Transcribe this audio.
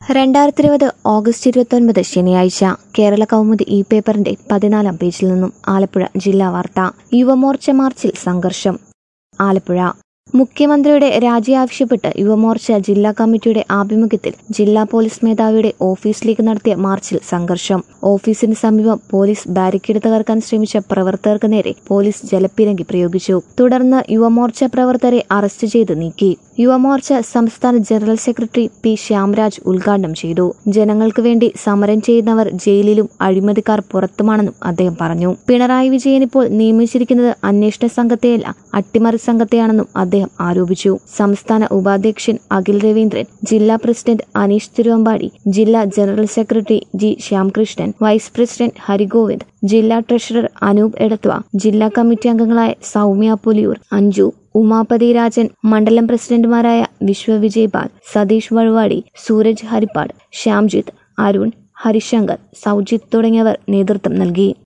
രണ്ടായിരത്തി ഇരുപത് ഓഗസ്റ്റ് ഇരുപത്തൊൻപത് ശനിയാഴ്ച കേരള കൗമുദി ഈ പേപ്പറിന്റെ പതിനാലാം പേജിൽ നിന്നും ആലപ്പുഴ ജില്ലാ വാർത്ത യുവമോർച്ച മാർച്ചിൽ സംഘർഷം ആലപ്പുഴ മുഖ്യമന്ത്രിയുടെ രാജി ആവശ്യപ്പെട്ട് യുവമോർച്ച ജില്ലാ കമ്മിറ്റിയുടെ ആഭിമുഖ്യത്തിൽ ജില്ലാ പോലീസ് മേധാവിയുടെ ഓഫീസിലേക്ക് നടത്തിയ മാർച്ചിൽ സംഘർഷം ഓഫീസിന് സമീപം പോലീസ് ബാരിക്കേഡ് തകർക്കാൻ ശ്രമിച്ച പ്രവർത്തകർക്ക് നേരെ പോലീസ് ജലപ്പീരങ്കി പ്രയോഗിച്ചു തുടർന്ന് യുവമോർച്ച പ്രവർത്തകരെ അറസ്റ്റ് ചെയ്ത് നീക്കി യുവമോർച്ച സംസ്ഥാന ജനറൽ സെക്രട്ടറി പി ശ്യാംരാജ് ഉദ്ഘാടനം ചെയ്തു ജനങ്ങൾക്ക് വേണ്ടി സമരം ചെയ്യുന്നവർ ജയിലിലും അഴിമതിക്കാർ പുറത്തുമാണെന്നും അദ്ദേഹം പറഞ്ഞു പിണറായി വിജയൻ ഇപ്പോൾ നിയമിച്ചിരിക്കുന്നത് അന്വേഷണ സംഘത്തെയല്ല അട്ടിമറി സംഘത്തെയാണെന്നും അദ്ദേഹം ആരോപിച്ചു സംസ്ഥാന ഉപാധ്യക്ഷൻ അഖിൽ രവീന്ദ്രൻ ജില്ലാ പ്രസിഡന്റ് അനീഷ് തിരുവമ്പാടി ജില്ലാ general secretary G Shyamkrishnan vice president Harigovind ജില്ലാ ട്രഷറർ അനൂപ് എടത്വ ജില്ലാ കമ്മിറ്റി അംഗങ്ങളായ സൗമ്യ പുലിയൂർ അഞ്ജു ഉമാപതി രാജൻ മണ്ഡലം പ്രസിഡന്റുമാരായ വിശ്വവിജയ് പാൽ സതീഷ് വഴുവാടി സൂരജ് ഹരിപ്പാട് ശ്യാംജിത്ത് അരുൺ ഹരിശങ്കർ സൗജിത്ത് തുടങ്ങിയവർ നേതൃത്വം നൽകി